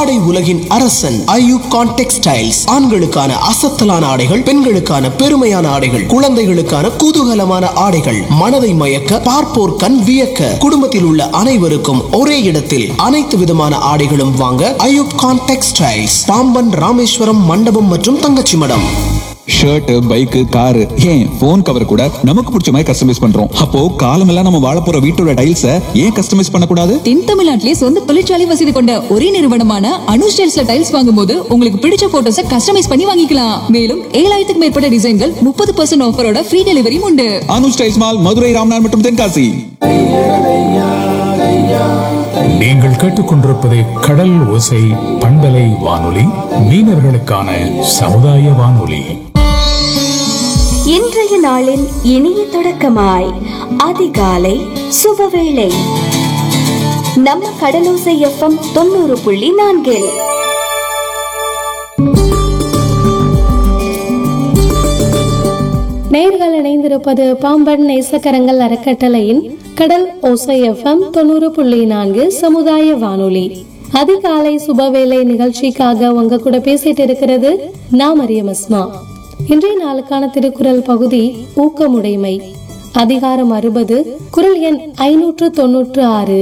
ஆடை உலகின் அரசன் ஐயூப் கான் டெக்ஸ்டைல்ஸ் ஆண்களுக்கான அசத்தலான ஆடைகள் பெண்களுக்கான பெருமையான ஆடைகள் குழந்தைகளுக்கான குதூகலமான ஆடைகள் மனதை மயக்க பார்ப்போர் கண் வியக்க குடும்பத்தில் உள்ள அனைவருக்கும் ஒரே இடத்தில் அனைத்து விதமான ஆடைகளும் வாங்க ஐயூப் கான் டெக்ஸ்டைல்ஸ் பாம்பன் ராமேஸ்வரம் மண்டபம் மற்றும் Thangachimadam shirt bike car ஏன் போன் கவர் கூட நமக்கு பிடிச்ச மாதிரி கஸ்டமைஸ் பண்றோம் அப்போ காலமெல்லாம் நம்ம வாழ போற வீட்டோட டைல்ஸ ஏன் கஸ்டமைஸ் பண்ணக்கூடாது தென் தமிழ்நாட்டிலே சொந்த தொழிற்சாலை வசதி கொண்ட ஒரே நிறுவனமான அனு ஸ்டைல்ஸ்ல டைல்ஸ் வாங்கும்போது உங்களுக்கு பிடிச்ச போட்டோஸ கஸ்டமைஸ் பண்ணி வாங்கிக்கலாம் மேலும் ஏழாயிரத்துக்கு மேற்பட்ட டிசைன்கள் முப்பது பர்சன்ட் ஆஃபரோட ஃப்ரீ டெலிவரியும் உண்டு அனு ஸ்டைல்ஸ் மால் மதுரை ராம்நாத் மற்றும் தென்காசி நீங்கள் கேட்டுக்கொண்டிருப்பது கடல் ஓசை பண்பலை வானொலி மீனவர்களுக்கான சமுதாய வானொலி இன்றைய நாளின் இனிய தொடக்கமாய் அதிகாலை சுபவேளை நம்ம கடலோசை எஃப்எம் தொண்ணூறு புள்ளி நான்கில் நேர்கள் இணைந்திருப்பது பாம்பன் நேசக்கரங்கள் அறக்கட்டளையின் கடல் ஓசை எஃப்எம் தொண்ணூறு புள்ளி நான்கு சமுதாய வானொலி அதிகாலை சுபவேளை நிகழ்ச்சிக்காக உங்க கூட பேசிட்டு இருக்கிறது நான் மரியம் அஸ்மா இன்றைய நாளுக்கான திருக்குறள் பகுதி ஊக்கமுடைமை அதிகாரம் அறுபது குரல் எண் ஐநூற்று தொன்னூற்று ஆறு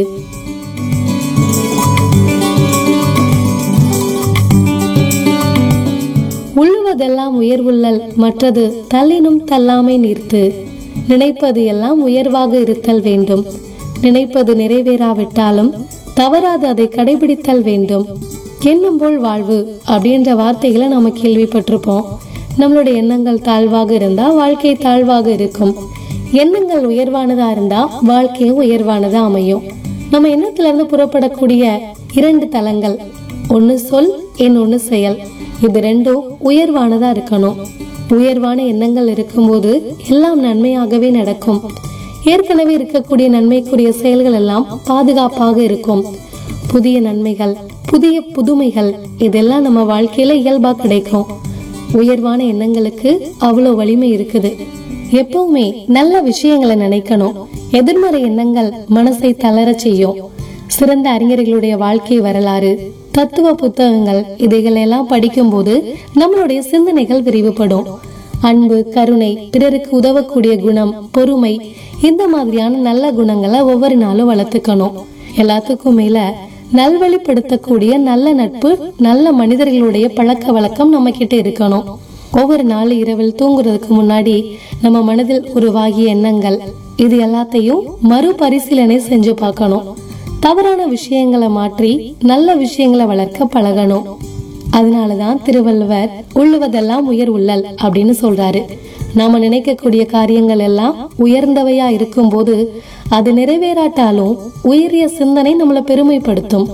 உள்ளுவதெல்லாம் உயர்வுள்ளல் மற்றது தள்ளினும் தள்ளாமை நீர்த்து நினைப்பது எல்லாம் உயர்வாக இருத்தல் வேண்டும் நினைப்பது நிறைவேறாவிட்டாலும் தவறாது அதை கடைபிடித்தல் வேண்டும் எண்ணம் போல் வாழ்வு அப்படின்ற வார்த்தைகளை நாம கேள்விப்பட்டிருப்போம் நம்மளுடைய எண்ணங்கள் தாழ்வாக இருந்தா வாழ்க்கை தாழ்வாக இருக்கும் எண்ணங்கள் உயர்வானதா இருந்தா வாழ்க்கையும் உயர்வானதா அமையும் நம்ம எண்ணத்துல இருந்து புறப்படக்கூடிய இரண்டு தலங்கள் ஒன்னு சொல் இன்னொன்னு செயல் இது ரெண்டும் உயர்வானதா இருக்கணும் உயர்வான எண்ணங்கள் இருக்கும்போது எல்லாம் நன்மையாகவே நடக்கும் ஏற்கனவே இருக்கக்கூடிய நன்மைக்குரிய செயல்கள் எல்லாம் பாதுகாப்பாக இருக்கும் புதிய நன்மைகள் புதிய புதுமைகள் இதெல்லாம் நம்ம வாழ்க்கையில இயல்பா கிடைக்கும் உயர்வான எண்ணங்களுக்கு அவ்வளோ வலிமை இருக்குது எப்பவுமே நல்ல விஷயங்களை நினைக்கணும் எதிர்மறை எண்ணங்கள் மனசை தளர செய்யும் சிறந்த அறிஞர்களுடைய வாழ்க்கை வரலாறு தத்துவ புத்தகங்கள் இதைகளெல்லாம் படிக்கும்போது நம்மளுடைய சிந்தனைகள் விரிவுபடும் அன்பு கருணை பிறருக்கு உதவக்கூடிய குணம் பொறுமை இந்த மாதிரியான நல்ல குணங்களை ஒவ்வொரு நாளும் வளர்த்துக்கணும் எல்லாத்துக்கும் மேல நல்வழிப்படுத்தக்கூடிய நல்ல நட்பு நல்ல மனிதர்களுடைய பழக்க வழக்கம் நம்ம கிட்ட இருக்கணும் ஒவ்வொரு நாள் இரவில் தூங்குறதுக்கு முன்னாடி நம்ம மனதில் உருவாகிய எண்ணங்கள் இது எல்லாத்தையும் மறுபரிசீலனை செஞ்சு பார்க்கணும் தவறான விஷயங்களை மாற்றி நல்ல விஷயங்களை வளர்க்க பழகணும் அதனாலதான் திருவள்ளுவர் உள்ளுவதெல்லாம் உயர் உள்ளல் அப்படின்னு சொல்றாரு நாம நினைக்கக்கூடிய காரியங்கள் எல்லாம் உயர்ந்தவையா இருக்கும்போது அது நிறைவேறாட்டாலும் உயரிய சிந்தனை நம்மளை பெருமைப்படுத்தும்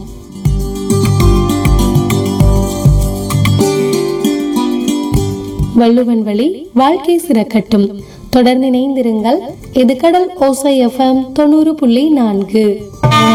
வள்ளுவன் வழி வாழ்க்கை சிறக்கட்டும் தொடர்ந்து இணைந்திருங்கள் இது கடல் ஓசை எஃப்எம் தொண்ணூறு புள்ளி நான்கு